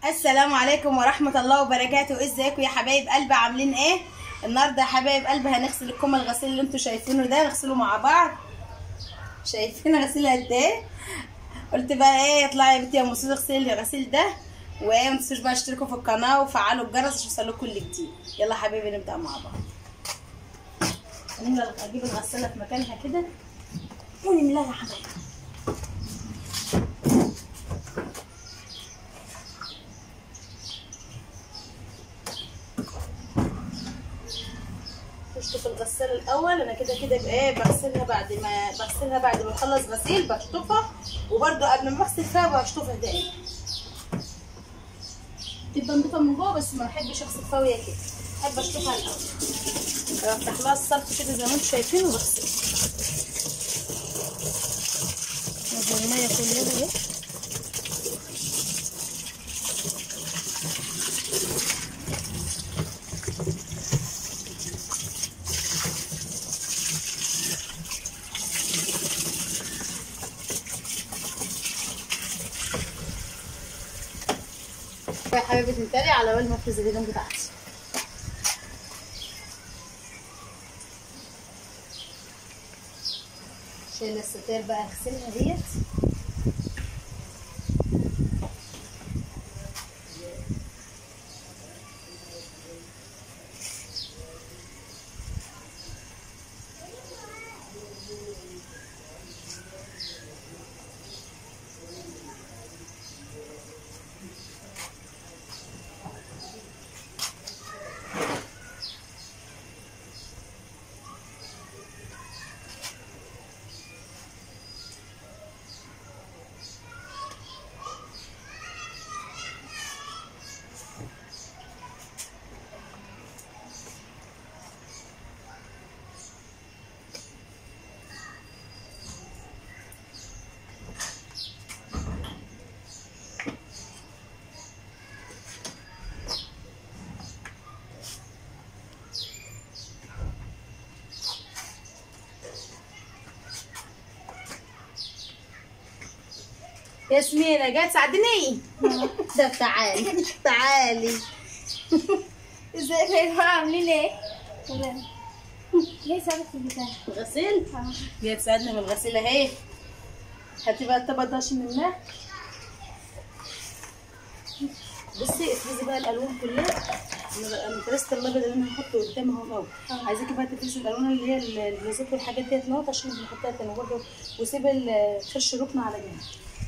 السلام عليكم ورحمة الله وبركاته ازيكم يا حبايب قلبي عاملين ايه النهارده يا حبايب قلبي هنغسل لكم الغسيل اللي انتوا شايفينه ده نغسله مع بعض شايفين غسيل قد ايه قلت بقى ايه اطلعي يا بنتي يا مسوس اغسلي الغسيل ده وايه ما تنسوش بقى اشتركوا في القناة وفعلوا الجرس عشان يوصلكوا كل جديد يلا حبايبي نبدأ مع بعض نملى اجيب الغسالة في مكانها كده ونملاها يا حبايبي بشطف الغسالة الأول أنا كده كده بقى إيه بغسلها بعد ما بغسلها بعد ما أخلص غسيل بشطفها وبرده قبل ما أغسل فيها بشطفها دايما تبقى نضيفة من جوه بس ما بحبش أغسل فيها كده بحب أشطفها الأول بفتح لها الصرف كده زي ما انتم شايفين وبغسلها نزل المية كلها اهي يا حبيبتي تنتري على بال ما افرز الهدوم بتاعتي شايله الستاير بقى اغسلها ديت ياسمينة جاي تساعدني ده تعالي تعالي ازيك يا جماعه عاملين ايه؟ تمام ليه سابق في البتاع؟ غسيل جاي تساعدني من الغسيل اهي هاتي بقى الطبق ده عشان نملاه بصي افرزي بقى الالوان كلها انا بقى انا فرست الابيض اللي انا هحطه قدام اهو اهو آه. عايزاكي بقى تفرزي الالوان اللي هي البلازات والحاجات ديت نقط عشان بنحطها تاني برضه وسيب الفرش ركن على جنب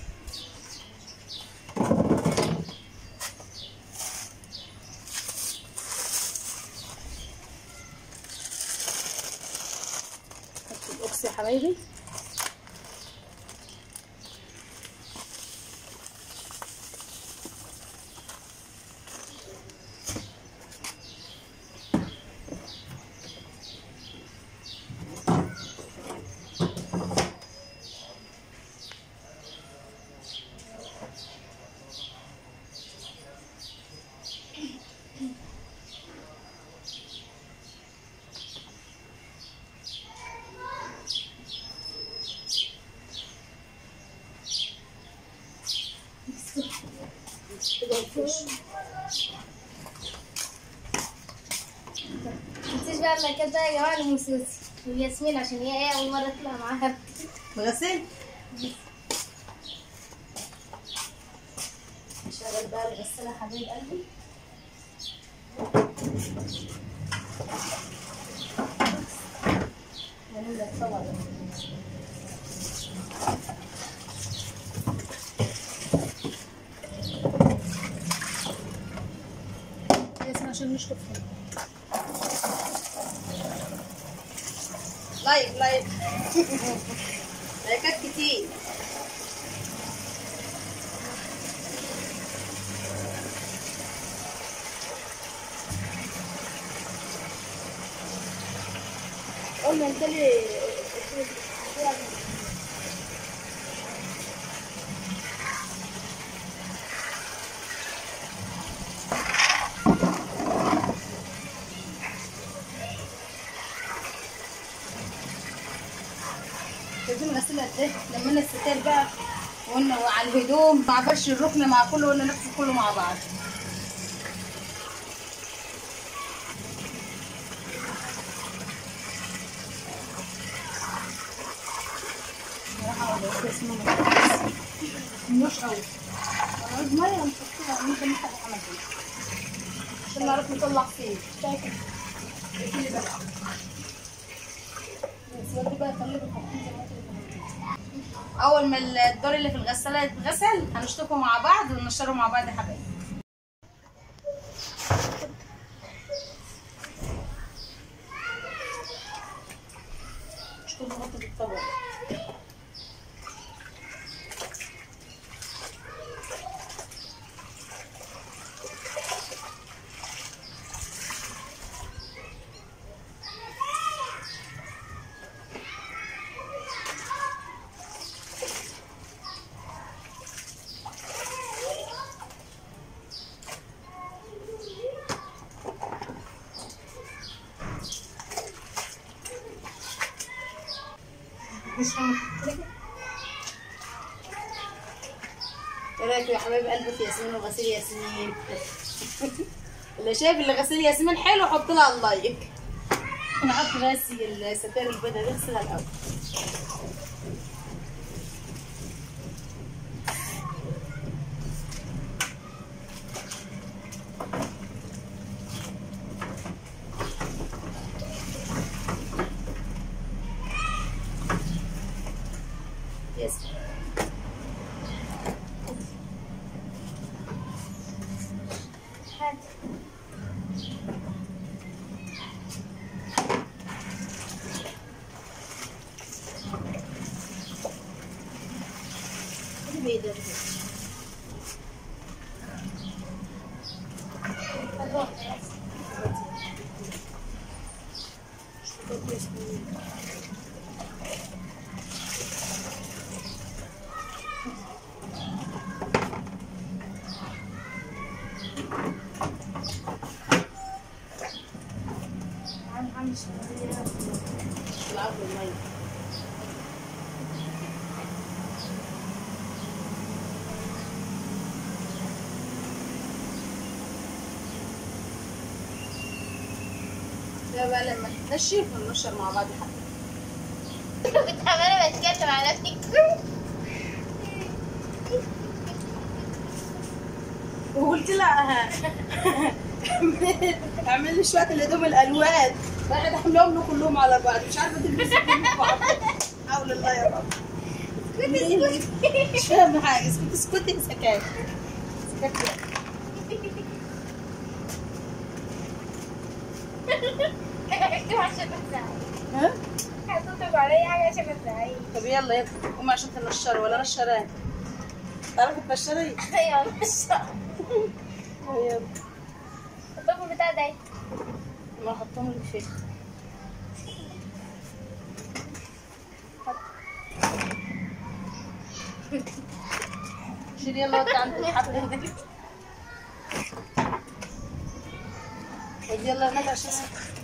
حط الاوكس يا حبايبي كده الفرش متنسيش بقى المكان ده يا جماعه لمسوسي والياسمين عشان هي ايه اول مره اطلع معاها غسيل نشغل بقى الغسالة يا حبايب قلبي ونبدأ نصور اسمع عشان نشرب فيه لايك لايك لايكات كتير قلنا انت لي شايفين الغسالة قد ايه لما انا الستاير بقى قلنا وعلى الهدوم مع فرش الركن مع كله قلنا نغسل كله مع بعض مش قوي عايز ميه نحطها ممكن نفتح الحنفيه عشان نعرف نطلع فين شايفه اللي بقى بس ودي بقى خليه بالحطين زي ما انت بتقولي. اول ما الدور اللي في الغساله يتغسل هنشطفه مع بعض وننشره مع بعض يا حبايبي اشطفه غطي الطبق ايه رايك يا حبايب قلبي في ياسمين وغسيل ياسمين اللي شايف اللي غسيل ياسمين حلو حط لها اللايك نحط بس الستائر البيضاء دي اغسلها الاول ياسمين خدي بإيدك العب المية ده بقى لما تنشف وننشر مع بعض حبة كنت عمالة بتكلم على نفسي وقلت لها اعمل لي شويه الهدوم الالوان راحت احملهم له كلهم على بعض مش عارفه تلبس كلهم بعض حول الله يا رب مش فاهمه حاجه اسكتي اسكتي سكات سكات عشان بتزعل ها هتطلب عليا حاجة عشان بتزعل طب يلا يلا قومي عشان تنشري ولا نشران تعرفي تنشري يلا مش يلا الطب بتاع ده ما احطهم لك فين شيل يلا ودي عند الحبل دي ودي يلا هناك عشان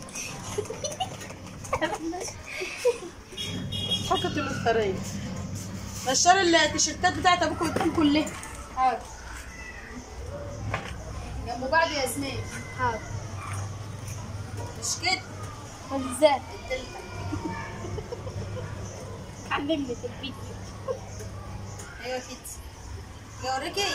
حكت الاسطرية نشر التيشيرتات بتاعت ابوكم وتكون كلها حاضر جنب بعض يا ياسمين حاضر مش كده ازاي علمني في الفيديو ايوه كده جوريكي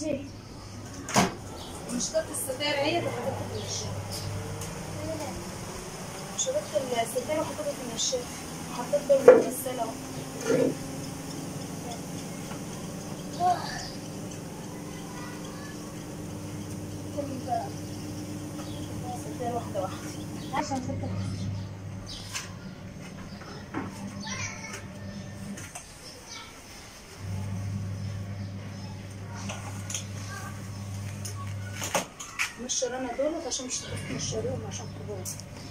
ازاي؟ مش شرط الستاير هي اللي حطيتها في النشاف شرطت الستاير وحطيتها في النشاف حطيت بين الغسالة اهو ستاير واحدة واحدة عشان ستة مش شرانا دولت عشان مش مش شاريهم عشان كبار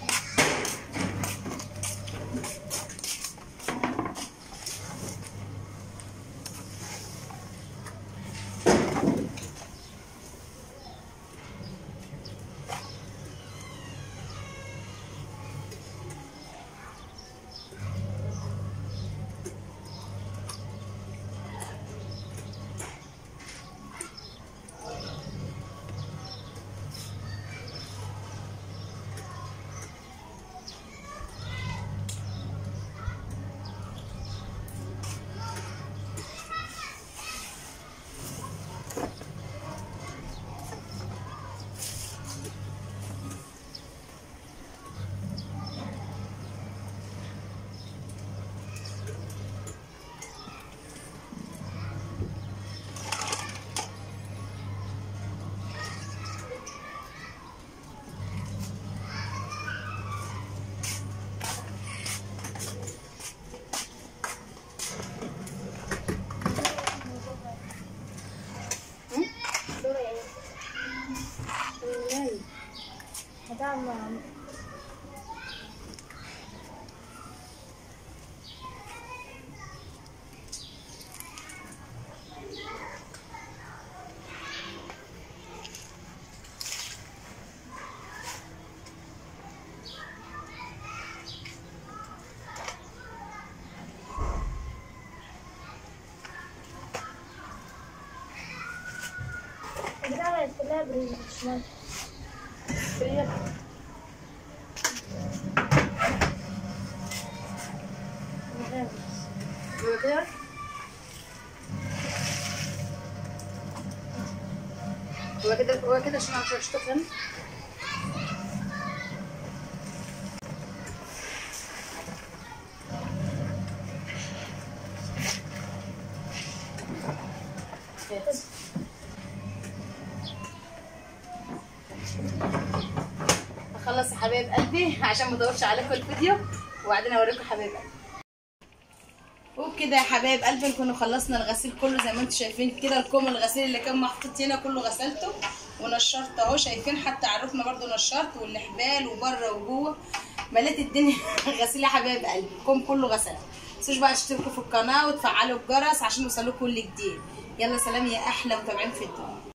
هتعمل بتعمل كلها بالشمال هو كده هو كده هو كده عشان عشان اشتغل اخلص يا حبايب قلبي عشان ما اطولش عليكم الفيديو وبعدين اوريكم حبايب قلبي وبكده يا حبايب قلبي نكون خلصنا الغسيل كله زي ما انتم شايفين كده الكوم الغسيل اللي كان محطوط هنا كله غسلته ونشرت اهو شايفين حتى عرفنا برضو نشرت والحبال وبره وجوه مليت الدنيا غسيل يا حبايب قلبي الكوم كله غسل متنسوش بقى تشتركوا في القناه وتفعلوا الجرس عشان يوصلكوا كل جديد يلا سلام يا احلى متابعين في الدنيا